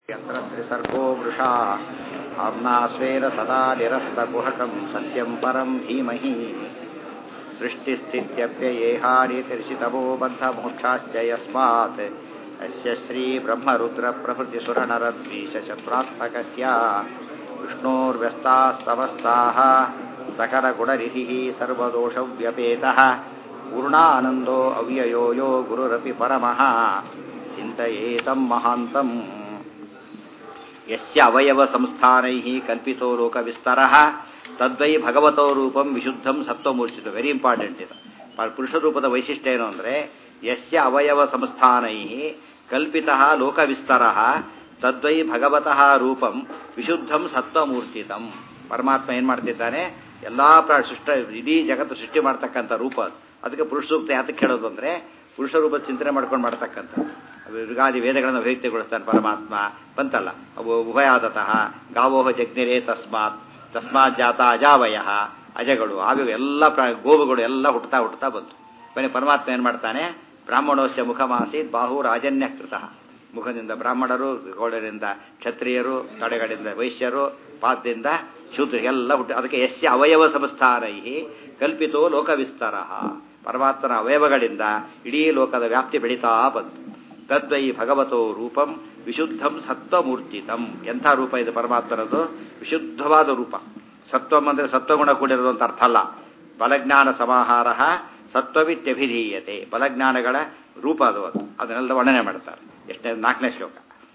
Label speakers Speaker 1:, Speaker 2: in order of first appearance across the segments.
Speaker 1: यत्र त्रिसर्गो वृषा आम्ना स्वेन सदा निरस्तकुहकं सत्यं परं धीमहि सृष्टिस्थित्यप्ययेहानितिर्षितमो बद्धमोक्षाश्च यस्मात् अस्य श्रीब्रह्मरुद्रप्रभृतिसुरनरद्वीशशत्रात्मकस्य विष्णोर्व्यस्ताः समस्ताः सकलगुणरिधिः सर्वदोषव्यपेतः पूर्णानन्दो अव्ययो यो गुरुरपि परमः चिन्तयेतं महान्तम् यस्य अवयवसंस्थानैः कल्पितो ಲೋಕವಿಸ್ತರಃ ತದ್ವೈ ಭಗವತೋ ರೂಪಂ ವಿಶುದ್ಧಂ ಸತ್ವಮೂರ್ಛಿತ ವೆರಿ ಇಂಪಾರ್ಟೆಂಟ್ ಇದು ಪುರುಷ ರೂಪದ ವೈಶಿಷ್ಟ್ಯ ಏನು ಅಂದರೆ ಯಸ್ಯ ಅವಯವ ಸಂಸ್ಥಾನೈ ಕಲ್ಪಿತ ಲೋಕವಿಸ್ತರ ತದ್ವೈ ಭಗವತಃ ರೂಪಂ ವಿಶುದ್ಧಂ ಸತ್ವಮೂರ್ತಿತಂ ಪರಮಾತ್ಮ ಏನು ಮಾಡ್ತಿದ್ದಾನೆ ಎಲ್ಲ ಪ್ರಾ ಸೃಷ್ಟ ಇಡೀ ಜಗತ್ತು ಸೃಷ್ಟಿ ಮಾಡ್ತಕ್ಕಂಥ ರೂಪ ಅದು ಅದಕ್ಕೆ ಪುರುಷ ಸೂಕ್ತ ಯಾತಕ್ಕೆ ಹೇಳೋದು ಅಂದರೆ ಪುರುಷ ರೂಪ ಚಿಂತನೆ ಮಾಡ್ಕೊಂಡು ಮಾಡ್ತಕ್ಕಂಥ ಯುಗಾದಿ ವೇದಗಳನ್ನು ಅಭಿವ್ಯಕ್ತಿಗೊಳಿಸ್ತಾನೆ ಪರಮಾತ್ಮ ಬಂತಲ್ಲ ಅವು ಉಭಯಾದತಃ ಗಾವೋಹ ಜಗ್ನಿರೇ ತಸ್ಮಾತ್ ತಸ್ಮಾತ್ ಜಾತ ಅಜಾವಯ ಅಜಗಳು ಆಗ ಎಲ್ಲ ಗೋವುಗಳು ಎಲ್ಲ ಹುಟ್ಟುತ್ತಾ ಹುಟ್ಟುತ್ತಾ ಬಂತು ಬನ್ನಿ ಪರಮಾತ್ಮ ಏನು ಮಾಡ್ತಾನೆ ಬ್ರಾಹ್ಮಣೋಸ್ಯ ಮುಖಮಾಸೀತ್ ಬಾಹು ರಾಜನ್ಯ ಕೃತ ಮುಖದಿಂದ ಬ್ರಾಹ್ಮಣರು ಗೋಳರಿಂದ ಕ್ಷತ್ರಿಯರು ತಡೆಗಳಿಂದ ವೈಶ್ಯರು ಪಾದದಿಂದ ಶೂದ್ರ ಎಲ್ಲ ಹುಟ್ಟು ಅದಕ್ಕೆ ಯಸ್ಯ ಅವಯವ ಸಂಸ್ಥಾನೈ ಕಲ್ಪಿತೋ ಲೋಕವಿಸ್ತಾರ ಪರಮಾತ್ಮನ ಅವಯವಗಳಿಂದ ಇಡೀ ಲೋಕದ ವ್ಯಾಪ್ತಿ ಬೆಳೀತಾ ಬಂತು ತದ್ವೈ ಭಗವತೋ ರೂಪಂ ವಿಶುದ್ಧಂ ಸತ್ವಮೂರ್ತಿತಂ ಎಂಥ ರೂಪ ಇದು ಪರಮಾತ್ಮನದು ವಿಶುದ್ಧವಾದ ರೂಪ ಸತ್ವಂ ಅಂದರೆ ಸತ್ವಗುಣ ಕೂಡಿರೋದು ಅಂತ ಅರ್ಥ ಅಲ್ಲ ಬಲಜ್ಞಾನ ಸಮಾಹಾರ ಸತ್ವವಿತ್ಯಭಿಧೀಯತೆ ಬಲಜ್ಞಾನಗಳ ರೂಪ ಅದು ಅದು ಅದನ್ನೆಲ್ಲ ವರ್ಣನೆ ಮಾಡ್ತಾರೆ ಎಷ್ಟನೇ ನಾಲ್ಕನೇ ಶ್ಲೋಕ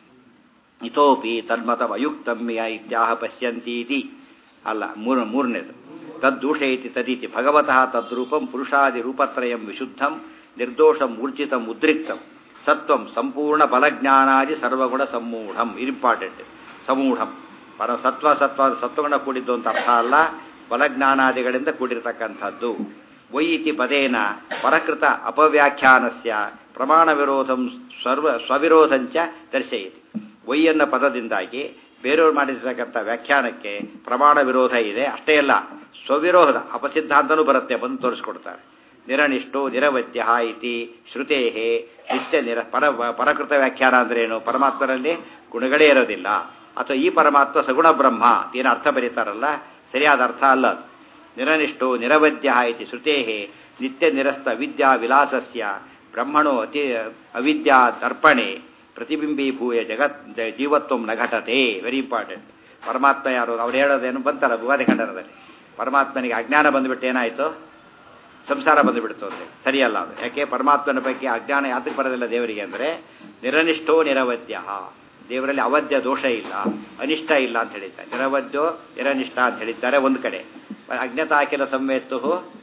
Speaker 1: ಇತೋಪಿ ತನ್ಮತಂ ಅಯುಕ್ತಮ್ಯ ಇತ್ಯಾಹ ಪಶ್ಯಂತೀತಿ ಅಲ್ಲ ಮೂರ ಮೂರನೇದು ತದ್ದೂಷ ಇತಿ ತದೀತಿ ಭಗವತಃ ತದ್ರೂಪಂ ಪುರುಷಾದಿ ರೂಪತ್ರಯಂ ವಿಶುದ್ಧಂ ನಿರ್ದೋಷಂ ಊರ್ಜಿತಂ ಉದ್ರಿಕ್ತಂ ಸತ್ವಂ ಸಂಪೂರ್ಣ ಬಲಜ್ಞಾನಾದಿ ಸರ್ವಗುಣ ಸಮೂಢಂ ಇಂಪಾರ್ಟೆಂಟ್ ಸಮೂಢಂ ಪರ ಸತ್ವ ಸತ್ವ ಸತ್ವಗುಣ ಕೂಡಿದ್ದು ಅಂತ ಅರ್ಥ ಅಲ್ಲ ಬಲಜ್ಞಾನಾದಿಗಳಿಂದ ಕೂಡಿರತಕ್ಕಂಥದ್ದು ವೈ ಇತಿ ಪದೇನ ಪರಕೃತ ಅಪವ್ಯಾಖ್ಯಾನಸ್ಯ ಪ್ರಮಾಣ ವಿರೋಧಂ ಸರ್ವ ಸ್ವವಿರೋಧಂಚ ದರ್ಶಯಿತಿ ವೈ ಎನ್ನ ಪದದಿಂದಾಗಿ ಬೇರೆಯವರು ಮಾಡಿರ್ತಕ್ಕಂಥ ವ್ಯಾಖ್ಯಾನಕ್ಕೆ ಪ್ರಮಾಣ ವಿರೋಧ ಇದೆ ಅಷ್ಟೇ ಅಲ್ಲ ಸ್ವವಿರೋಧ ಅಪಸಿದ್ಧಾಂತನೂ ಬರುತ್ತೆ ಬಂದು ತೋರಿಸ್ಕೊಡ್ತಾರೆ ನಿರನಿಷ್ಠೋ ನಿರವತ್ಯ ಇತಿ ಶ್ರುತೇ ನಿತ್ಯ ನಿರ ಪರ ಪರಕೃತ ವ್ಯಾಖ್ಯಾನ ಅಂದ್ರೇನು ಪರಮಾತ್ಮನಲ್ಲಿ ಗುಣಗಳೇ ಇರೋದಿಲ್ಲ ಅಥವಾ ಈ ಪರಮಾತ್ಮ ಸಗುಣ ಬ್ರಹ್ಮ ಏನು ಅರ್ಥ ಬರೀತಾರಲ್ಲ ಸರಿಯಾದ ಅರ್ಥ ಅಲ್ಲ ಅದು ನಿರನಿಷ್ಠೋ ನಿರವದ್ಯ ಇತಿ ಶ್ರುತೇ ನಿತ್ಯ ನಿರಸ್ತ ವಿದ್ಯಾ ವಿಲಾಸಸ್ಯ ಬ್ರಹ್ಮಣೋ ಅತಿ ಅವಿದ್ಯಾ ದರ್ಪಣೆ ಪ್ರತಿಬಿಂಬೀಭೂಯ ಜಗತ್ ಜೀವತ್ವಂ ನ ಘಟತೆ ವೆರಿ ಇಂಪಾರ್ಟೆಂಟ್ ಪರಮಾತ್ಮ ಯಾರು ಅವ್ರು ಹೇಳೋದೇನು ಬಂತಲ್ಲ ಭುವಾದಿ ಖಂಡನದಲ್ಲಿ ಪರಮಾತ್ಮನಿಗೆ ಅಜ್ಞಾನ ಬಂದುಬಿಟ್ಟು ಏನಾಯಿತು ಸಂಸಾರ ಬಂದುಬಿಡ್ತು ಅಂದರೆ ಸರಿಯಲ್ಲ ಅದು ಯಾಕೆ ಪರಮಾತ್ಮನ ಬಗ್ಗೆ ಅಜ್ಞಾನ ಯಾತಕ್ಕೆ ಬರೋದಿಲ್ಲ ದೇವರಿಗೆ ಅಂದರೆ ನಿರನಿಷ್ಠೋ ನಿರವದ್ಯ ದೇವರಲ್ಲಿ ಅವಧ್ಯ ದೋಷ ಇಲ್ಲ ಅನಿಷ್ಟ ಇಲ್ಲ ಅಂತ ಹೇಳಿದ್ದಾರೆ ನಿರವದ್ಯೋ ನಿರನಿಷ್ಠ ಅಂತ ಹೇಳಿದ್ದಾರೆ ಒಂದು ಕಡೆ ಅಜ್ಞತಾಕಿಲ ಸಂವೇತ್ತು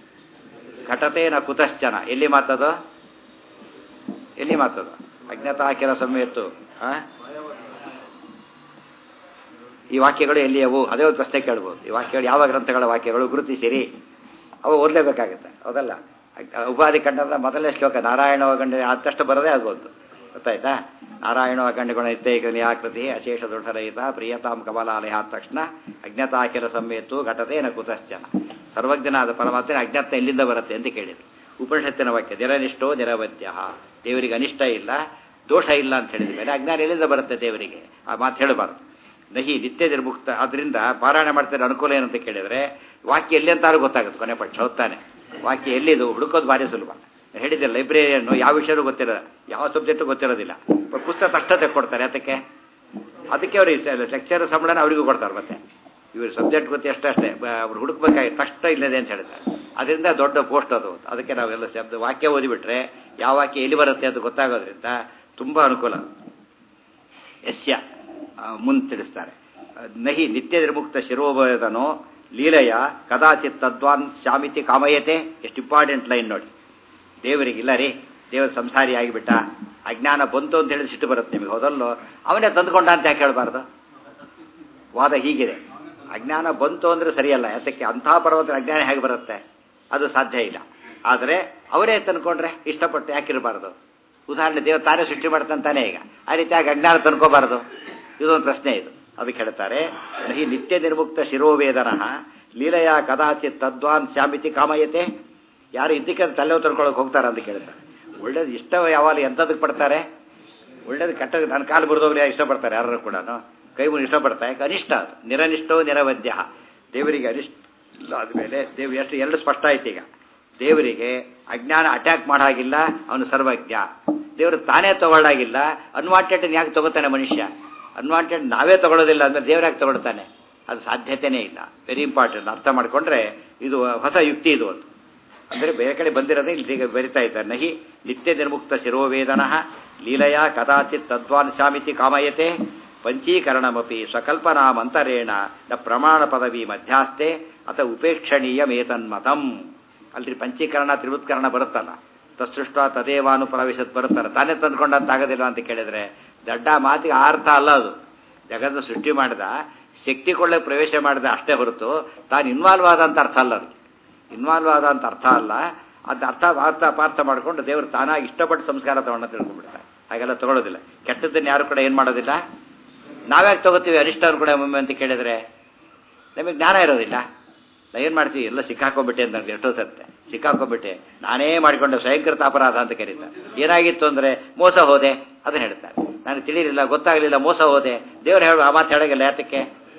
Speaker 1: ಘಟತೇನ ಕುತಶ್ಚನ ಎಲ್ಲಿ ಮಾತದು ಎಲ್ಲಿ ಮಾತದು ಅಜ್ಞತಾಕಿಲ ಸಂವೇತ್ತು ಈ ವಾಕ್ಯಗಳು ಎಲ್ಲಿಯವು ಅದೇ ಒಂದು ಪ್ರಶ್ನೆ ಕೇಳ್ಬೋದು ಈ ವಾಕ್ಯಗಳು ಯಾವ ಗ್ರಂಥಗಳ ವಾಕ್ಯಗಳು ಗುರುತಿಸಿರಿ ಅವು ಓದಲೇಬೇಕಾಗುತ್ತೆ ಹೌದಲ್ಲ ಉಪಾಧಿ ಕಂಡದ ಮೊದಲನೇ ಶ್ಲೋಕ ನಾರಾಯಣ ಗಂಡ ಆದಷ್ಟು ಬರದೇ ಆಗೋದು ಗೊತ್ತಾಯ್ತಾ ನಾರಾಯಣ ಗಂಡಗುಣ ನಿತ್ಯೈಕ ನಿರಾಕೃತಿ ಅಶೇಷ ದೊಡ್ಡರಹಿತ ಪ್ರಿಯತಾಂ ಕಮಲಾಲಯ ಆದ ತಕ್ಷಣ ಅಜ್ಞತಾಕಿಲ ಸಂವೇತು ಘಟತೇನ ಕುತಶ್ಚನ ಸರ್ವಜ್ಞನಾದ ಪರಮಾತ್ಮನ ಅಜ್ಞಾತ ಎಲ್ಲಿಂದ ಬರುತ್ತೆ ಅಂತ ಕೇಳಿದ್ರು ಉಪನಿಷತ್ತಿನ ವಾಕ್ಯ ನಿರನಿಷ್ಠೋ ನಿರವತ್ಯ ದೇವರಿಗೆ ಅನಿಷ್ಟ ಇಲ್ಲ ದೋಷ ಇಲ್ಲ ಅಂತ ಹೇಳಿದ ಮೇಲೆ ಅಜ್ಞಾನ ಎಲ್ಲಿಂದ ಬರುತ್ತೆ ದೇವರಿಗೆ ಆ ಮಾತು ಹೇಳಬಾರ್ದು ನಹಿ ನಿತ್ಯ ನಿರ್ಮುಕ್ತ ಅದರಿಂದ ಪಾರಾಯಣ ಮಾಡ್ತಾರೆ ಅನುಕೂಲ ಏನಂತ ಕೇಳಿದರೆ ವಾಕ್ಯ ಎಲ್ಲಿ ಅಂತಾರು ಗೊತ್ತಾಗುತ್ತೆ ಕೊನೆ ಪಕ್ಷ ಹೋಗ್ತಾನೆ ವಾಕ್ಯ ಎಲ್ಲಿದು ಹುಡುಕೋದು ಭಾರಿ ಸುಲಭ ಹೇಳಿದ್ದೆ ಲೈಬ್ರರಿಯನ್ನು ಯಾವ ವಿಷಯನೂ ಗೊತ್ತಿರೋದ ಯಾವ ಸಬ್ಜೆಕ್ಟು ಗೊತ್ತಿರೋದಿಲ್ಲ ಪುಸ್ತಕ ತಕ್ಷಣ ತೆಕ್ಕೊಡ್ತಾರೆ ಅದಕ್ಕೆ ಅದಕ್ಕೆ ಅವ್ರಿಗೆ ಲೆಕ್ಚರ್ ಸಂಬಳನ ಅವರಿಗೂ ಕೊಡ್ತಾರೆ ಮತ್ತೆ ಇವರು ಸಬ್ಜೆಕ್ಟ್ ಗೊತ್ತಿ ಅಷ್ಟೇ ಅಷ್ಟೇ ಅವ್ರು ಹುಡುಕ್ಬೇಕಾಗಿ ಕಷ್ಟ ಇಲ್ಲದೆ ಅಂತ ಹೇಳ್ತಾರೆ ಅದರಿಂದ ದೊಡ್ಡ ಪೋಸ್ಟ್ ಅದು ಅದಕ್ಕೆ ನಾವೆಲ್ಲ ಶಬ್ದ ವಾಕ್ಯ ಓದಿಬಿಟ್ರೆ ಯಾವ ವಾಕ್ಯ ಎಲ್ಲಿ ಬರುತ್ತೆ ಅಂತ ಗೊತ್ತಾಗೋದ್ರಿಂದ ತುಂಬ ಅನುಕೂಲ ಯಸ್ಯ ಮುಂದೆ ತಿಳಿಸ್ತಾರೆ ನಹಿ ನಿತ್ಯ ನಿರ್ಮುಕ್ತ ಶಿರೋಭಯದನೋ ಲೀಲೆಯ ಕದಾಚಿತ್ ತದ್ವಾನ್ ಶಾಮಿತಿ ಕಾಮಯತೆ ಎಷ್ಟು ಇಂಪಾರ್ಟೆಂಟ್ ಲೈನ್ ನೋಡಿ ದೇವರಿಗೆ ಇಲ್ಲ ರೀ ದೇವರ ಸಂಸಾರಿ ಆಗಿಬಿಟ್ಟ ಅಜ್ಞಾನ ಬಂತು ಅಂತ ಹೇಳಿ ಸಿಟ್ಟು ಬರುತ್ತೆ ನಿಮಗೆ ಹೌದಲ್ಲೋ ಅವನೇ ತಂದುಕೊಂಡ ಅಂತ ಯಾಕೆ ಹೇಳಬಾರ್ದು ವಾದ ಹೀಗಿದೆ ಅಜ್ಞಾನ ಬಂತು ಅಂದರೆ ಸರಿಯಲ್ಲ ಯಾತಕ್ಕೆ ಅಂಥ ಪರ್ವತ ಅಜ್ಞಾನ ಹೇಗೆ ಬರುತ್ತೆ ಅದು ಸಾಧ್ಯ ಇಲ್ಲ ಆದರೆ ಅವರೇ ತಂದ್ಕೊಂಡ್ರೆ ಇಷ್ಟಪಟ್ಟು ಯಾಕಿರಬಾರ್ದು ಉದಾಹರಣೆ ದೇವರು ತಾನೇ ಸೃಷ್ಟಿ ಮಾಡ್ತಾನೆ ಈಗ ಆ ರೀತಿಯಾಗಿ ಅಜ್ಞಾನ ತಂದ್ಕೋಬಾರ್ದು ಇದೊಂದು ಪ್ರಶ್ನೆ ಇದು ಅದಕ್ಕೆ ಹೇಳ್ತಾರೆ ಈ ನಿತ್ಯ ನಿರ್ಮುಕ್ತ ಶಿರೋವೇದನ ಲೀಲೆಯ ಕದಾಚಿತ್ ತದ್ವಾನ್ ಶಾಮಿತಿ ಕಾಮಯತೆ ಯಾರು ಇದ್ದಕ್ಕೆ ತಲೆ ತರ್ಕೊಳಕ್ಕೆ ಹೋಗ್ತಾರೆ ಅಂತ ಕೇಳ್ತಾರೆ ಒಳ್ಳೇದು ಇಷ್ಟ ಯಾವಾಗ ಎಂಥದಕ್ಕೆ ಪಡ್ತಾರೆ ಒಳ್ಳೇದು ಕೆಟ್ಟದ್ದು ನನ್ನ ಕಾಲು ಬರೆದೋಗ್ಲಿ ಇಷ್ಟಪಡ್ತಾರೆ ಯಾರು ಕೂಡ ಕೈ ಮುಗಿ ಇಷ್ಟಪಡ್ತಾರೆ ಯಾಕೆ ಅನಿಷ್ಟ ಅದು ನಿರನಿಷ್ಟೋ ನಿರವದ್ಯ ದೇವರಿಗೆ ಅನಿಷ್ಟ ಇಲ್ಲ ಆದಮೇಲೆ ದೇವ್ ಎಷ್ಟು ಎರಡು ಸ್ಪಷ್ಟ ಆಯ್ತು ಈಗ ದೇವರಿಗೆ ಅಜ್ಞಾನ ಅಟ್ಯಾಕ್ ಮಾಡಾಗಿಲ್ಲ ಅವನು ಸರ್ವಜ್ಞ ದೇವರು ತಾನೇ ತಗೊಳ್ಳಾಗಿಲ್ಲ ಅನ್ವಾಂಟೆಡ್ ಯಾಕೆ ತಗೋತಾನೆ ಮನುಷ್ಯ ಅನ್ವಾಂಟೆಡ್ ನಾವೇ ತಗೊಳ್ಳೋದಿಲ್ಲ ಅಂದ್ರೆ ದೇವ್ರು ಯಾಕೆ ತಗೊಳ್ತಾನೆ ಅದು ಸಾಧ್ಯತೆನೇ ಇಲ್ಲ ವೆರಿ ಇಂಪಾರ್ಟೆಂಟ್ ಅರ್ಥ ಮಾಡ್ಕೊಂಡ್ರೆ ಇದು ಹೊಸ ಯುಕ್ತಿ ಇದು ಒಂದು ಅಂದರೆ ಬೇರೆ ಕಡೆ ಬಂದಿರೋದೇ ಇಲ್ಲಿ ಈಗ ಬರಿತಾ ಇದ್ದಾರೆ ನಹಿ ನಿತ್ಯ ನಿರ್ಮುಕ್ತ ಶಿರೋವೇದನ ಲೀಲೆಯ ಕದಾಚಿತ್ ತದ್ವಾನ್ ಶಾಮಿತಿ ಕಾಮಯತೆ ಪಂಚೀಕರಣಮಪಿ ಸ್ವಕಲ್ಪನಾಮಂತರೇಣ ನ ಪ್ರಮಾಣ ಪದವಿ ಮಧ್ಯಾಸ್ತೆ ಅಥ ಉಪೇಕ್ಷಣೀಯಮೇತನ್ಮತಂ ಅಲ್ರಿ ಪಂಚೀಕರಣ ತ್ರಿವೃತ್ಕರಣ ಬರುತ್ತಲ್ಲ ತತ್ಸೃಷ್ಟ ತದೇವಾನು ಪ್ರವೇಶತ್ ಬರುತ್ತಲ್ಲ ತಾನೇ ತಂದ್ಕೊಂಡಂತಾಗೋದಿಲ್ಲ ಅಂತ ಕೇಳಿದ್ರೆ ದಡ್ಡ ಮಾತಿಗೆ ಆ ಅರ್ಥ ಅಲ್ಲ ಅದು ಜಗತ್ತು ಸೃಷ್ಟಿ ಮಾಡಿದ ಶಕ್ತಿ ಕೊಳ್ಳಕ್ಕೆ ಪ್ರವೇಶ ಮಾಡಿದ ಅಷ್ಟೇ ಹೊರತು ತಾನು ಇನ್ವಾಲ್ವ್ ಆದಂತ ಅರ್ಥ ಅಲ್ಲ ಅದು ಇನ್ವಾಲ್ವ್ ಆದಂತ ಅರ್ಥ ಅಲ್ಲ ಅದು ಅರ್ಥ ಅರ್ಥ ಪಾರ್ಥ ಮಾಡಿಕೊಂಡು ದೇವರು ತಾನಾಗಿ ಇಷ್ಟಪಟ್ಟು ಸಂಸ್ಕಾರ ತಗೊಂಡ ತಿಳ್ಕೊಂಡ್ಬಿಡ್ತಾರೆ ಹಾಗೆಲ್ಲ ತಗೊಳ್ಳೋದಿಲ್ಲ ಕೆಟ್ಟದ್ದನ್ನು ಯಾರು ಕೂಡ ಏನು ಮಾಡೋದಿಲ್ಲ ನಾವ್ಯಾಕೆ ತಗೋತೀವಿ ಅನಿಷ್ಟವ್ರು ಕೂಡ ಒಮ್ಮೆ ಅಂತ ಕೇಳಿದ್ರೆ ನಮಗೆ ಜ್ಞಾನ ಇರೋದಿಲ್ಲ ನಾ ಏನು ಮಾಡ್ತೀವಿ ಎಲ್ಲ ಸಿಕ್ಕಾಕೊಂಡ್ಬಿಟ್ಟೆ ಅಂತ ನನಗೆ ಎಷ್ಟೋ ಸತ್ತೆ ಸಿಕ್ಕಾಕೊಂಡ್ಬಿಟ್ಟೆ ನಾನೇ ಮಾಡಿಕೊಂಡೆ ಸ್ವಯಂಕೃತ ಅಪರಾಧ ಅಂತ ಕರೀತಾರೆ ಏನಾಗಿತ್ತು ಅಂದರೆ ಮೋಸ ಹೋದೆ ಅದನ್ನ ಹೇಳ್ತಾರೆ ನನಗೆ ತಿಳಿಲಿಲ್ಲ ಗೊತ್ತಾಗಲಿಲ್ಲ ಮೋಸ ಹೋದೆ ದೇವ್ರು ಹೇಳು ಆ ಮಾತು ಹೇಳೋಗಿಲ್ಲ ಯಾತಕ್ಕೆ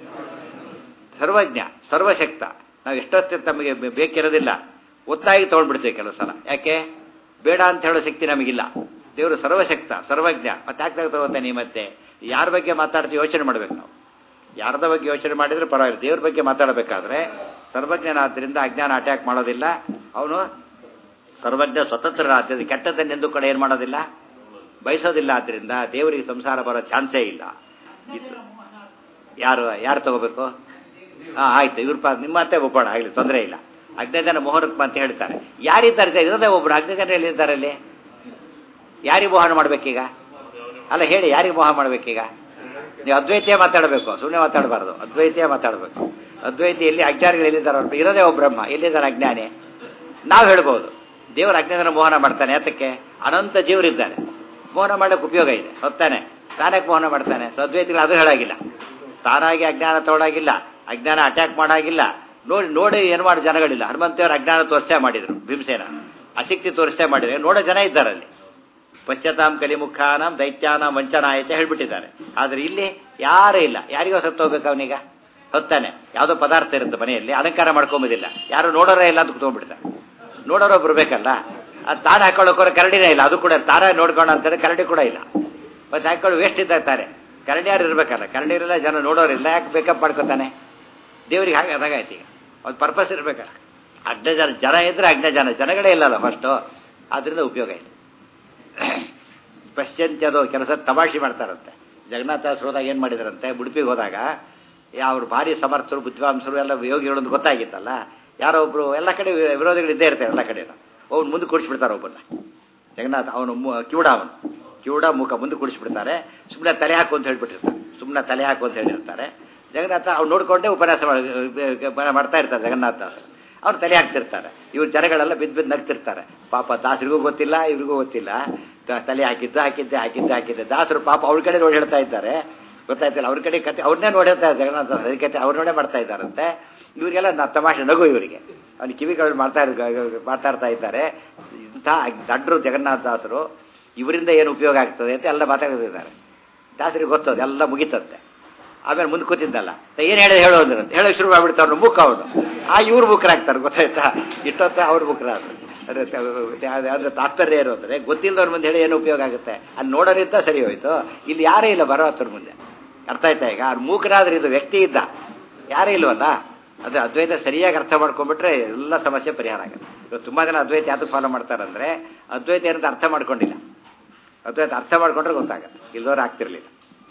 Speaker 1: ಸರ್ವಜ್ಞ ಸರ್ವಶಕ್ತ ನಾವು ಎಷ್ಟೊತ್ತು ತಮಗೆ ಬೇಕಿರೋದಿಲ್ಲ ಒತ್ತಾಗಿ ತೊಗೊಂಡ್ಬಿಡ್ತೀವಿ ಕೆಲವು ಸಲ ಯಾಕೆ ಬೇಡ ಅಂತ ಹೇಳೋ ಶಕ್ತಿ ನಮಗಿಲ್ಲ ದೇವರು ಸರ್ವಶಕ್ತ ಸರ್ವಜ್ಞ ಮತ್ತೆ ಯಾಕೆ ತಗೋತಾನೆ ಮತ್ತೆ ಯಾರ ಬಗ್ಗೆ ಮಾತಾಡ್ತೀವಿ ಯೋಚನೆ ಮಾಡ್ಬೇಕು ನಾವು ಯಾರದ ಬಗ್ಗೆ ಯೋಚನೆ ಮಾಡಿದ್ರೆ ಪರವಾಗಿಲ್ಲ ದೇವ್ರ ಬಗ್ಗೆ ಮಾತಾಡಬೇಕಾದ್ರೆ ಸರ್ವಜ್ಞನಾದ್ದರಿಂದ ಅಜ್ಞಾನ ಅಟ್ಯಾಕ್ ಮಾಡೋದಿಲ್ಲ ಅವನು ಸರ್ವಜ್ಞ ಸ್ವತಂತ್ರರಾದ್ರಿಂದ ಕೆಟ್ಟದ್ದನ್ನೆಂದು ಕೂಡ ಏನು ಮಾಡೋದಿಲ್ಲ ಬಯಸೋದಿಲ್ಲ ಆದ್ದರಿಂದ ದೇವರಿಗೆ ಸಂಸಾರ ಬರೋ ಚಾನ್ಸೇ ಇಲ್ಲ ಇತ್ತು ಯಾರು ಯಾರು ತಗೋಬೇಕು ಹಾಂ ಆಯ್ತು ಇವ್ರ ಪಾ ನಿಮ್ಮ ಮತ್ತೆ ಒಪ್ಪೋಣ ಆಗಲಿ ತೊಂದರೆ ಇಲ್ಲ ಅಗ್ನಜನ ಮೋಹನಕ್ಕೆ ಅಂತ ಹೇಳ್ತಾರೆ ಯಾರಿದ್ದಾರೆ ಇರೋದೇ ಒಬ್ರು ಅಗ್ನಜನ ಎಲ್ಲಿದ್ದಾರೆ ಅಲ್ಲಿ ಯಾರಿಗೆ ಮೋಹನ ಮಾಡ್ಬೇಕೀಗ ಅಲ್ಲ ಹೇಳಿ ಯಾರಿಗೆ ಮೋಹ ಮಾಡ್ಬೇಕೀಗ ನೀವು ಅದ್ವೈತಿಯ ಮಾತಾಡಬೇಕು ಸುಮ್ಮನೆ ಮಾತಾಡಬಾರ್ದು ಅದ್ವೈತಿಯ ಮಾತಾಡಬೇಕು ಅದ್ವೈತಿ ಎಲ್ಲಿ ಅಜ್ಞಾನಿಗಳು ಎಲ್ಲಿದ್ದಾರೆ ಅವ್ರು ಇರೋದೇ ಒಬ್ಬ ಬ್ರಹ್ಮ ಎಲ್ಲಿದ್ದಾರೆ ಅಜ್ಞಾನಿ ನಾವು ಹೇಳ್ಬೋದು ದೇವರ ಅಜ್ಞಾನ ಮೋಹನ ಮಾಡ್ತಾನೆ ಯಾತಕ್ಕೆ ಅನಂತ ಜೀವರಿದ್ದಾನೆ ಮೋಹನ ಮಾಡೋಕೆ ಉಪಯೋಗ ಇದೆ ಹೊತ್ತಾನೆ ತಾನಕ್ಕೆ ಮೋಹನ ಮಾಡ್ತಾನೆ ಸೊ ಅದ್ವೈತಿಗಳು ಅದು ಹೇಳಾಗಿಲ್ಲ ತಾನಾಗಿ ಅಜ್ಞಾನ ತೊಗೊಳಾಗಿಲ್ಲ ಅಜ್ಞಾನ ಅಟ್ಯಾಕ್ ಮಾಡಾಗಿಲ್ಲ ನೋಡಿ ನೋಡಿ ಏನು ಮಾಡಿ ಜನಗಳಿಲ್ಲ ಹನುಮಂತೇವರು ಅಜ್ಞಾನ ತೋರಿಸ್ತೇ ಮಾಡಿದ್ರು ಭೀಮಸೇನ ಅಶಕ್ತಿ ತೋರಿಸ್ತೇ ಮಾಡಿದ್ರೆ ನೋಡೋ ಜನ ಇದ್ದಾರೆ ಅಲ್ಲಿ ಪಶ್ಚಾತ್ತಾಂ ಕಲಿಮುಖಾನಂ ದೈತ್ಯಾನ ವಂಚನಾಯಚ ಹೇಳ್ಬಿಟ್ಟಿದ್ದಾರೆ ಆದ್ರೆ ಇಲ್ಲಿ ಯಾರೂ ಇಲ್ಲ ಯಾರಿಗೋ ಸತ್ತು ಹೋಗ್ಬೇಕು ಅವನೀಗ ಹೊತ್ತಾನೆ ಯಾವುದೋ ಪದಾರ್ಥ ಇರುತ್ತೆ ಮನೆಯಲ್ಲಿ ಅಲಂಕಾರ ಮಾಡ್ಕೊಂಬೋದಿಲ್ಲ ಯಾರು ನೋಡೋರೇ ಇಲ್ಲ ಅಂತ ಕುತ್ಕೊಂಡ್ಬಿಡ್ತಾರೆ ನೋಡೋರೋ ಬರ್ಬೇಕಲ್ಲ ಅದು ತಾನು ಹಾಕೊಳ್ಳೋಕೋರ ಕರಡಿನೇ ಇಲ್ಲ ಅದು ಕೂಡ ತಾರ ನೋಡ್ಕೊಂಡು ಅಂತಾರೆ ಕರಡಿ ಕೂಡ ಇಲ್ಲ ಮತ್ತೆ ಹಾಕೊಳ್ಳೋ ವೇಸ್ಟ್ ಇದ್ದಾರೆ ಕರಡಿ ಯಾರು ಇರಬೇಕಲ್ಲ ಕರಡಿ ಇರಲ್ಲ ಜನ ನೋಡೋರಿಲ್ಲ ಯಾಕೆ ಬೇಕಪ್ ಮಾಡ್ಕೊತಾನೆ ದೇವ್ರಿಗೆ ಹಾಗೆ ಅದಾಗಾಯ್ತು ಈಗ ಒಂದು ಪರ್ಪಸ್ ಇರಬೇಕಲ್ಲ ಅಗ್ನ ಜನ ಜನ ಇದ್ರೆ ಅಗ್ನ ಜನ ಜನಗಳೇ ಇಲ್ಲಲ್ಲ ಫಸ್ಟು ಅದರಿಂದ ಉಪಯೋಗ ಇದೆ ಪಶ್ಚಂತ್ಯದು ಕೆಲಸ ತಮಾಷೆ ಮಾಡ್ತಾರಂತೆ ಜಗನ್ನಾಥ ಹೋದಾಗ ಏನು ಮಾಡಿದಾರಂತೆ ಉಡುಪಿಗೆ ಹೋದಾಗ ಅವ್ರು ಭಾರಿ ಸಮರ್ಥರು ಬುದ್ಧಿವಾಂಸರು ಎಲ್ಲ ಯೋಗಿಗಳು ಅಂತ ಗೊತ್ತಾಗಿತ್ತಲ್ಲ ಯಾರೋ ಒಬ್ರು ಎಲ್ಲ ಕಡೆ ವಿರೋಧಿಗಳು ಇದ್ದೇ ಇರ್ತಾರೆ ಎಲ್ಲ ಕಡೆ ಅವ್ನು ಮುಂದೆ ಕೂಡಿಸ್ಬಿಡ್ತಾರೆ ಒಬ್ಬನ್ನ ಜಗನ್ನಾಥ ಅವನು ಕಿವುಡ ಅವನು ಕಿವುಡ ಮುಖ ಮುಂದೆ ಕೂಡಿಸ್ಬಿಡ್ತಾರೆ ಸುಮ್ಮನೆ ತಲೆ ಹಾಕು ಅಂತ ಹೇಳ್ಬಿಟ್ಟಿರ್ತಾರೆ ಸುಮ್ಮನೆ ತಲೆ ಹಾಕು ಅಂತ ಹೇಳಿರ್ತಾರೆ ಜಗನ್ನಾಥ ಅವ್ನು ನೋಡಿಕೊಂಡೇ ಉಪನ್ಯಾಸ ಮಾಡ್ತಾ ಇರ್ತಾರೆ ಜಗನ್ನಾಥ ಅವ್ರು ತಲೆ ಹಾಕ್ತಿರ್ತಾರೆ ಇವ್ರು ಜನಗಳೆಲ್ಲ ಬಿದ್ದು ಬಿದ್ದು ನಗ್ತಿರ್ತಾರೆ ಪಾಪ ದಾಸರಿಗೂ ಗೊತ್ತಿಲ್ಲ ಇವ್ರಿಗೂ ಗೊತ್ತಿಲ್ಲ ತಲೆ ಹಾಕಿದ್ದು ಹಾಕಿದ್ದೆ ಹಾಕಿದ್ದೆ ಹಾಕಿದ್ದೆ ದಾಸರು ಪಾಪ ಅವ್ರ ಕಡೆ ನೋಡಿ ಹೇಳ್ತಾ ಇದ್ದಾರೆ ಗೊತ್ತಾಯ್ತಿಲ್ಲ ಅವ್ರ ಕಡೆ ಕತೆ ಅವ್ರನ್ನೇ ನೋಡಿರ್ತಾ ಇದ್ದಾರೆ ಜಗನ್ನಾಥ ಕತೆ ಅವ್ರ ನೋಡೇ ಮಾಡ್ತಾ ಇದ್ದಾರಂತೆ ಇವರಿಗೆಲ್ಲ ನಾ ತಮಾಷೆ ನಗು ಇವರಿಗೆ ಅವ್ನಿಗೆ ಕಿವಿಗಳು ಮಾಡ್ತಾ ಮಾತಾಡ್ತಾ ಇದ್ದಾರೆ ಇಂಥ ದಡ್ರು ಜಗನ್ನಾಥ ದಾಸರು ಇವರಿಂದ ಏನು ಉಪಯೋಗ ಆಗ್ತದೆ ಅಂತ ಎಲ್ಲ ಮಾತಾಡ್ತಿದ್ದಾರೆ ದಾಸರಿಗೆ ಗೊತ್ತದು ಎಲ್ಲ ಮುಗಿತಂತೆ ಆಮೇಲೆ ಮುಂದೆ ಕೂತಿದ್ದಲ್ಲ ಏನು ಹೇಳಿದ್ರೆ ಹೇಳೋ ಅಂದ್ರಂತೆ ಹೇಳೋಕೆ ಶುರು ಮಾಡ್ಬಿಡ್ತಾವ್ರು ಮುಖ ಅವನು ಆ ಇವ್ರು ಮುಖರಾಗ್ತಾರೆ ಗೊತ್ತಾಯ್ತಾ ಇಷ್ಟೊತ್ತ ಅವ್ರು ಮುಖರಾದ್ರು ಅಂದ್ರೆ ತಾತ್ಪರ್ಯ ಏನು ಅಂದರೆ ಗೊತ್ತಿಲ್ಲದವ್ರ ಮುಂದೆ ಹೇಳಿ ಏನು ಉಪಯೋಗ ಆಗುತ್ತೆ ಅಲ್ಲಿ ನೋಡೋರಿದ್ದ ಸರಿ ಹೋಯ್ತು ಇಲ್ಲಿ ಯಾರೇ ಇಲ್ಲ ಬರೋ ಹತ್ರ ಮುಂದೆ ಅರ್ಥ ಆಯ್ತಾ ಈಗ ಅವ್ರು ಮೂಕರಾದ್ರೆ ಇದು ವ್ಯಕ್ತಿ ಇದ್ದ ಯಾರೇ ಇಲ್ವಲ್ಲ ಅದು ಅದ್ವೈತ ಸರಿಯಾಗಿ ಅರ್ಥ ಮಾಡ್ಕೊಂಡ್ಬಿಟ್ರೆ ಎಲ್ಲ ಸಮಸ್ಯೆ ಪರಿಹಾರ ಆಗುತ್ತೆ ಇವತ್ತು ತುಂಬ ಜನ ಅದ್ವೈತ ಯಾವುದು ಫಾಲೋ ಮಾಡ್ತಾರಂದ್ರೆ ಅದ್ವೈತ ಏನಂತ ಅರ್ಥ ಮಾಡ್ಕೊಂಡಿಲ್ಲ ಅದ್ವೈತ ಅರ್ಥ ಮಾಡ್ಕೊಂಡ್ರೆ ಗೊತ್ತಾಗತ್ತೆ ಇಲ್ದವ್ರು ಆಗ್ತಿರ್ಲಿಲ್ಲ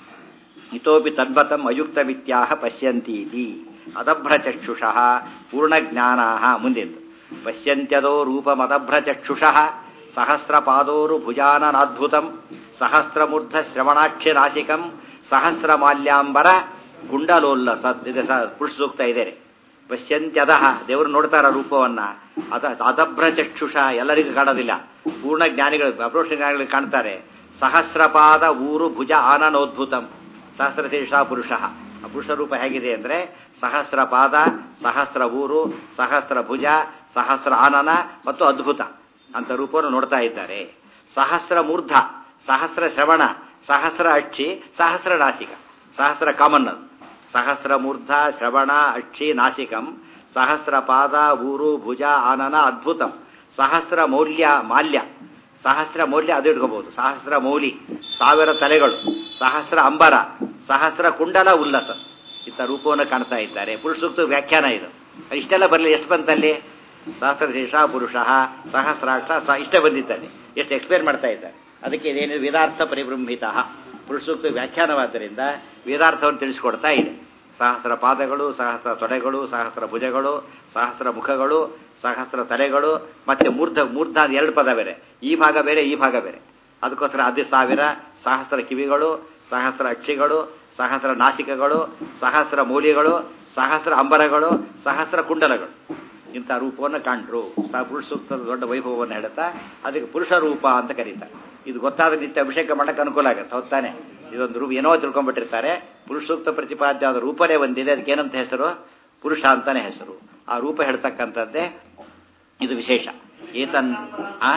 Speaker 1: ಇತೋಪಿ ತದ್ಭತಂ ಅಯುಕ್ತವಿತ್ಯಾಹ ಪಶ್ಯಂತೀತಿ ಅದಭ್ರಚಕ್ಷುಷಃ ಪೂರ್ಣಜ್ಞಾನಾ ಮುಂದೆಂದು ಪಶ್ಯಂತ್ಯದೋ ರೂಪಮದಭ್ರಚಕ್ಷುಷಃ ಸಹಸ್ರಪಾದೋರು ಭುಜಾನನಾದ್ಭುತಂ ಸಹಸ್ರಮೂರ್ಧ ಶ್ರವಣಾಕ್ಷಿರಾಶಿಕಂ ಸಹಸ್ರಮಾಲ್ಯಾಂಬರ ಗುಂಡಲೋಲ್ಲಸ ಇದೆ ಸ ಪುರುಷ ಸೂಕ್ತ ಇದೆ ಪಶ್ಯಂತ್ಯದ ದೇವರು ನೋಡ್ತಾರ ರೂಪವನ್ನ ಅದ ಅದಭ್ರ ಚಕ್ಷುಷ ಎಲ್ಲರಿಗೂ ಕಾಣೋದಿಲ್ಲ ಪೂರ್ಣ ಜ್ಞಾನಿಗಳು ಅಪ್ರೋಷ ಜ್ಞಾನಿಗಳು ಕಾಣ್ತಾರೆ ಸಹಸ್ರಪಾದ ಊರು ಭುಜ ಆನನೋದ್ಭುತಂ ಸಹಸ್ರಶೀರ್ಷ ಪುರುಷ ಆ ಪುರುಷ ರೂಪ ಹೇಗಿದೆ ಅಂದ್ರೆ ಸಹಸ್ರ ಪಾದ ಸಹಸ್ರ ಊರು ಸಹಸ್ರ ಭುಜ ಸಹಸ್ರ ಆನನ ಮತ್ತು ಅದ್ಭುತ ಅಂತ ರೂಪವನ್ನು ನೋಡ್ತಾ ಇದ್ದಾರೆ ಸಹಸ್ರ ಮೂರ್ಧ ಸಹಸ್ರ ಶ್ರವಣ ಸಹಸ್ರ ಅಕ್ಷಿ ಸಹಸ್ರ ನಾಸಿಕ ಸಹಸ್ರ ಕಾಮನ್ ಅದು ಸಹಸ್ರ ಮೂರ್ಧ ಶ್ರವಣ ಅಕ್ಷಿ ನಾಸಿಕಂ ಸಹಸ್ರ ಪಾದ ಊರು ಭುಜ ಆನನ ಅದ್ಭುತಂ ಸಹಸ್ರ ಮೌಲ್ಯ ಮಾಲ್ಯ ಸಹಸ್ರ ಮೌಲ್ಯ ಅದು ಇಟ್ಕೋಬಹುದು ಸಹಸ್ರ ಮೌಲಿ ಸಾವಿರ ತಲೆಗಳು ಸಹಸ್ರ ಅಂಬರ ಸಹಸ್ರ ಕುಂಡಲ ಉಲ್ಲಸ ಇಂಥ ರೂಪವನ್ನು ಕಾಣ್ತಾ ಇದ್ದಾರೆ ಪುರುಷ ಸೂಕ್ತ ವ್ಯಾಖ್ಯಾನ ಇದು ಇಷ್ಟೆಲ್ಲ ಬರಲಿ ಎಷ್ಟು ಬಂತಲ್ಲಿ ಸಹಸ್ರ ಶೇಷ ಪುರುಷ ಸಹಸ್ರಾಕ್ಷ ಸ ಇಷ್ಟೇ ಬಂದಿದ್ದಾನೆ ಎಷ್ಟು ಎಕ್ಸ್ಪ್ಲೇನ್ ಮಾಡ್ತಾ ಇದ್ದಾರೆ ಅದಕ್ಕೆ ಇದೇನು ವೇದಾರ್ಥ ಪರಿಬ್ರಹ್ಮಿತ ಪುರುಷ ಸೂಕ್ತ ವ್ಯಾಖ್ಯಾನವಾದ್ದರಿಂದ ವೇದಾರ್ಥವನ್ನು ತಿಳಿಸ್ಕೊಡ್ತಾ ಇದೆ ಸಹಸ್ರ ಪಾದಗಳು ಸಹಸ್ರ ತೊಡೆಗಳು ಸಹಸ್ರ ಭುಜಗಳು ಸಹಸ್ರ ಮುಖಗಳು ಸಹಸ್ರ ತಲೆಗಳು ಮತ್ತೆ ಮೂರ್ಧ ಮೂರ್ಧ ಎರಡು ಪದ ಬೇರೆ ಈ ಭಾಗ ಬೇರೆ ಈ ಭಾಗ ಬೇರೆ ಅದಕ್ಕೋಸ್ಕರ ಅದು ಸಾವಿರ ಸಹಸ್ರ ಕಿವಿಗಳು ಸಹಸ್ರ ಅಕ್ಷಿಗಳು ಸಹಸ್ರ ನಾಸಿಕಗಳು ಸಹಸ್ರ ಮೂಲಿಗಳು ಸಹಸ್ರ ಅಂಬರಗಳು ಸಹಸ್ರ ಕುಂಡಲಗಳು ಇಂಥ ರೂಪವನ್ನು ಕಾಣ್ರು ಸಹ ಪುರುಷ ಸೂಕ್ತದ ದೊಡ್ಡ ವೈಭವವನ್ನು ಹೇಳುತ್ತಾ ಅದಕ್ಕೆ ಪುರುಷ ರೂಪ ಅಂತ ಕರೀತಾರೆ ಇದು ಗೊತ್ತಾದ ನಿತ್ಯ ಅಭಿಷೇಕ ಮಾಡಕ್ಕೆ ಅನುಕೂಲ ಆಗುತ್ತೆ ಹೊತ್ತಾನೆ ಇದೊಂದು ರೂಪ ಏನೋ ತಿಳ್ಕೊಂಡ್ಬಿಟ್ಟಿರ್ತಾರೆ ಪುರುಷ ಸೂಕ್ತ ಪ್ರತಿಪಾದ್ಯವಾದ ರೂಪನೇ ಒಂದಿದೆ ಅದಕ್ಕೆ ಏನಂತ ಹೆಸರು ಪುರುಷ ಅಂತಾನೆ ಹೆಸರು ಆ ರೂಪ ಹೇಳ್ತಕ್ಕಂಥದ್ದೇ ಇದು ವಿಶೇಷ ಏತನ್ ಆ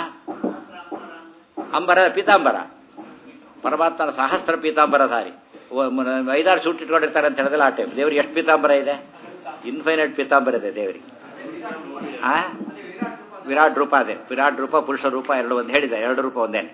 Speaker 1: ಅಂಬರ ಪೀತಾಂಬರ ಪರಮಾತ್ಮನ ಸಹಸ್ರ ಪೀತಾಂಬರಧಾರಿ ಐದಾರು ಸೂಟ್ ಇಟ್ಕೊಂಡಿರ್ತಾರೆ ಅಂತ ಹೇಳಿದ್ರೆ ಆ ಟೈಮ್ ದೇವ್ರಿಗೆ ಎಷ್ಟು ಪೀತಾಂಬರ ಇದೆ ಇನ್ಫೈನೈಟ್ ಪೀತಾಂಬರ ಇದೆ ದೇವರಿಗೆ ಆ ವಿರಾಟ್ ರೂಪ ಅದೇ ವಿರಾಟ್ ರೂಪ ಪುರುಷ ರೂಪ ಎರಡು ಒಂದು ಹೇಳಿದೆ ಎರಡು ರೂಪ ಒಂದೇನೆ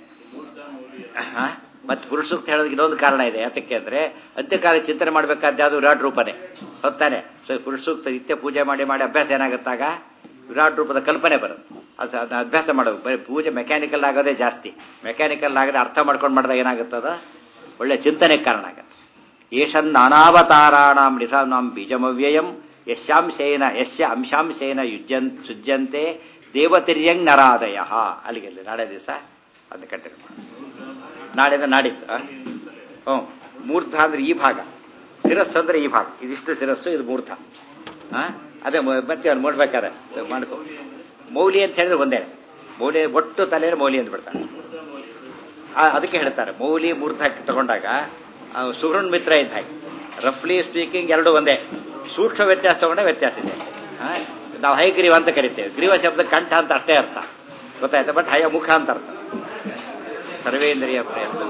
Speaker 1: ಮತ್ತೆ ಪುರುಷ ಸೂಕ್ತ ಹೇಳೋದಕ್ಕೆ ಇನ್ನೊಂದು ಕಾರಣ ಇದೆ ಯಾತಕ್ಕೆ ಅಂದ್ರೆ ಅಂತ್ಯಕಾಲ ಚಿಂತನೆ ಮಾಡಬೇಕಾದ ಯಾವುದು ವಿರಾಟ್ ರೂಪನೇ ಹೊತ್ತಾನೆ ಸೊ ಪುರುಷ ಸೂಕ್ತ ನಿತ್ಯ ಪೂಜೆ ಮಾಡಿ ಮಾಡಿ ಅಭ್ಯಾಸ ಏನಾಗುತ್ತಾಗ ವಿರಾಟ್ ರೂಪದ ಕಲ್ಪನೆ ಬರುತ್ತೆ ಅದು ಅದನ್ನ ಅಭ್ಯಾಸ ಮಾಡಬೇಕು ಬರೀ ಪೂಜೆ ಮೆಕ್ಯಾನಿಕಲ್ ಆಗೋದೇ ಜಾಸ್ತಿ ಮೆಕ್ಯಾನಿಕಲ್ ಆಗದೆ ಅರ್ಥ ಮಾಡ್ಕೊಂಡು ಮಾಡಿದಾಗ ಏನಾಗುತ್ತದ ಒಳ್ಳೆ ಚಿಂತನೆಗೆ ಕಾರಣ ಆಗುತ್ತೆ ಏಷನ್ ನಾನಾವತಾರಾಣಾಂ ನಿಧಾನಾಂ ಬೀಜಮವ್ಯಯಂ ಯಶಾಂಶೇನ ಯಶ್ಯ ಅಂಶಾಂಶೇನ ಯುಜ್ಯನ್ ಸುಜ್ಯಂತೆ ದೇವತಿರ್ಯಂಗ್ ನರಾದಯ ಅಲ್ಲಿಗೆ ನಾಳೆ ದಿವಸ ಅದನ್ನ ಕಂಟಿನ್ಯೂ ಮಾಡಿ ನಾಳೆಯಿಂದ ನಾಡಿದ್ದು ಹ್ಞೂ ಮೂರ್ಧ ಅಂದ್ರೆ ಈ ಭಾಗ ಶಿರಸ್ಸು ಅಂದ್ರೆ ಈ ಭಾಗ ಇದಿಷ್ಟು ಶಿರಸ್ಸು ಇದು ಮೂರ್ಧ ಹಾಂ ಅದೇ ಮತ್ತೆ ಅವ್ನು ನೋಡ್ಬೇಕಾದ್ರೆ ಮಾಡ್ಕೊ ಮೌಲಿ ಅಂತ ಹೇಳಿದ್ರೆ ಒಂದೇ ಮೌಲಿ ಒಟ್ಟು ತಲೆಯಲ್ಲಿ ಮೌಲಿ ಅಂತ ಬಿಡ್ತಾರೆ ಅದಕ್ಕೆ ಹೇಳ್ತಾರೆ ಮೌಲಿ ಮೂರ್ಧ ತಗೊಂಡಾಗ ಸುಹೃನ್ ಮಿತ್ರ ಇದ್ದ ಹಾಗೆ ರಫ್ಲಿ ಸ್ಪೀಕಿಂಗ್ ಎರಡು ಒಂದೇ ಸೂಕ್ಷ್ಮ ವ್ಯತ್ಯಾಸ ತಗೊಂಡೆ ವ್ಯತ್ಯಾಸ ಇದೆ ನಾವು ಹೈಗ್ರೀವ ಅಂತ ಕರಿತೇವೆ ಗ್ರೀವ ಶಬ್ದ ಕಂಠ ಅಂತ ಅಷ್ಟೇ ಅರ್ಥ ಗೊತ್ತಾಯ್ತಾ ಬಟ್ ಹಯ ಮುಖ ಅಂತ ಅರ್ಥ ಸರ್ವೇಂದ್ರಿಯ ಪ್ರಯತ್ನ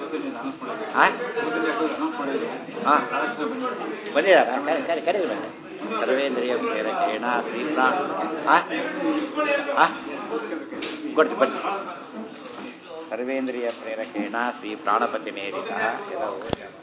Speaker 1: ಬಂದಿದ್ದಾರೆ ಕರೀರಿ ಬನ್ನಿ ಸರ್ವೇಂದ್ರಿಯ ಪ್ರೇರಕೇಣ ಶ್ರೀಪ್ರ ಕೊಡ್ತೀವಿ ಬನ್ನಿ ಸರ್ವೇಂದ್ರಿಯ ಪ್ರೇರಕೇಣ ಶ್ರೀ ಪ್ರಾಣಪತಿ ಮೇರಿತ